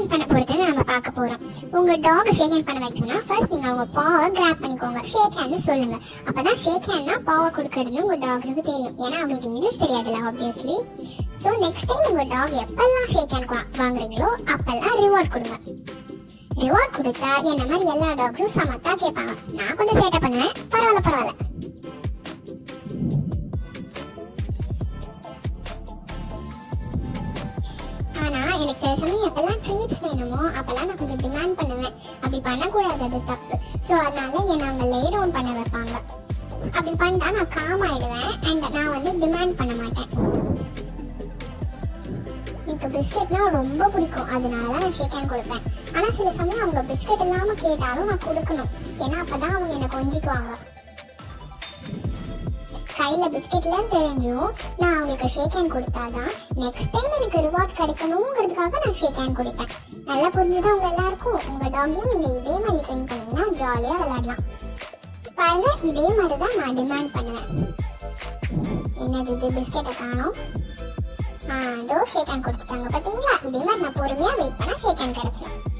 hand பண்ண போறது நம்ம பார்க்க போறோம் உங்க டாக் ஷேக் ஹேண்ட் பண்ண வைக்கணும்னா ஃபர்ஸ்ட் நீங்க அவங்க பாவை கிராப் பண்ணிக்கோங்க ஷேக் ஹேண்ட்னு சொல்லுங்க அப்பதான் ஷேக் ஹேண்ட்னா பாவை கொடுக்கறது உங்க டாக்ஸுக்கு தெரியும் ஏன்னா அவங்களுக்கு இங்கிலீஷ் தெரியாதுல்ல ஆப்வியஸ்லி ஸோ நெக்ஸ்ட் டைம் உங்க டாக் எப்பெல்லாம் ஷேக் ஹேண்ட் வாங்குறீங்களோ அப்பெல்லாம் ரிவார்ட் கொடுங்க ரிவார்ட் கொடுத்தா என்ன மாதிரி எல்லா டாக்ஸும் சமத்தா கேட்பாங்க நான் கொஞ்சம் சேட்டை பண்ணுவேன் பரவாயில்ல பரவாயில்ல ஆனா எனக்கு சில சமயம் எப்பெல்லாம் ட்ரீட்ஸ் வேணுமோ அப்பெல்லாம் நான் கொஞ்சம் டிமாண்ட் பண்ணுவேன் அப்படி பண்ணக்கூடாது அது தப்பு ஸோ அதனால என்னை அவங்க லே டவுன் பண்ண வைப்பாங்க அப்படி பண்ணிட்டா நான் காம் ஆயிடுவேன் அண்ட் நான் வந்து டிமாண்ட் பண்ண மாட்டேன் எனக்கு பிஸ்கெட்னா ரொம்ப பிடிக்கும் அதனால தான் நான் ஷேக் ஹேண்ட் கொடுப்பேன் ஆனா சில சமயம் அவங்க பிஸ்கெட் இல்லாம கேட்டாலும் நான் கொடுக்கணும் ஏன்னா அப்பதான் அவங்க என்னை கொஞ்சிக்குவாங்க கையில பிஸ்கெட்ல தெரிஞ்சும் நான் அவங்களுக்கு ஷேக் ஹேண்ட் கொடுத்தாதான் நெக்ஸ்ட் டைம் எனக்கு ரிவார்ட் கிடைக்கணுங்கிறதுக்காக நான் ஷேக் ஹேண்ட் கொடுப்பேன் நல்லா புரிஞ்சுதான் உங்க எல்லாருக்கும் உங்க டாகையும் நீங்க இதே மாதிரி ட்ரெயின் பண்ணீங்கன்னா ஜாலியா விளையாடலாம் பாருங்க இதே மாதிரி தான் நான் டிமாண்ட் பண்ணுவேன் என்னது இது பிஸ்கெட்டை காணோம் ஆ இதோ ஷேக் ஹேண்ட் கொடுத்துட்டாங்க பாத்தீங்களா இதே மாதிரி நான் பொறுமையா வெயிட் பண்ணா ஷேக் ஹேண்ட் கிடைச்சிடும்